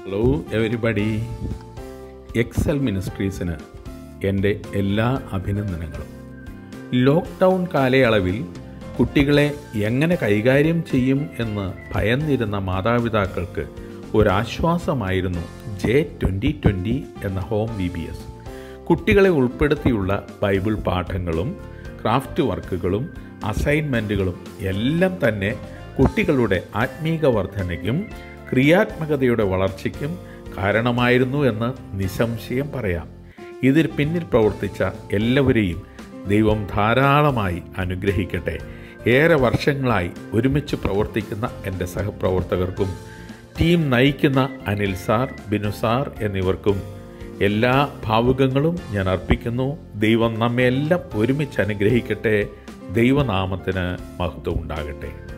hello everybody Excel മിനിസ്ട്രീസിന് എൻ്റെ എല്ലാ അഭിനന്ദനങ്ങളും ലോക്ക്ഡൗൺ കാലയളവിൽ കുട്ടികളെ എങ്ങനെ കൈകാര്യം ചെയ്യും എന്ന് ഭയന്നിരുന്ന മാതാപിതാക്കൾക്ക് ഒരാശ്വാസമായിരുന്നു ജെ ട്വൻ്റി ട്വൻ്റി എന്ന ഹോം ബി ബി എസ് കുട്ടികളെ ഉൾപ്പെടുത്തിയുള്ള ബൈബിൾ പാഠങ്ങളും ക്രാഫ്റ്റ് വർക്കുകളും അസൈൻമെൻറ്റുകളും എല്ലാം തന്നെ കുട്ടികളുടെ ആത്മീക വർധനയ്ക്കും ക്രിയാത്മകതയുടെ വളർച്ചയ്ക്കും കാരണമായിരുന്നു എന്ന് നിസ്സംശയം പറയാം ഇതിൽ പിന്നിൽ പ്രവർത്തിച്ച എല്ലാവരെയും ദൈവം ധാരാളമായി അനുഗ്രഹിക്കട്ടെ ഏറെ വർഷങ്ങളായി ഒരുമിച്ച് പ്രവർത്തിക്കുന്ന എൻ്റെ സഹപ്രവർത്തകർക്കും ടീം നയിക്കുന്ന അനിൽ സാർ ബിനു സാർ എന്നിവർക്കും എല്ലാ ഭാവുകങ്ങളും ഞാൻ അർപ്പിക്കുന്നു ദൈവം നമ്മെ എല്ലാം ഒരുമിച്ച് അനുഗ്രഹിക്കട്ടെ ദൈവനാമത്തിന് മഹത്വം ഉണ്ടാകട്ടെ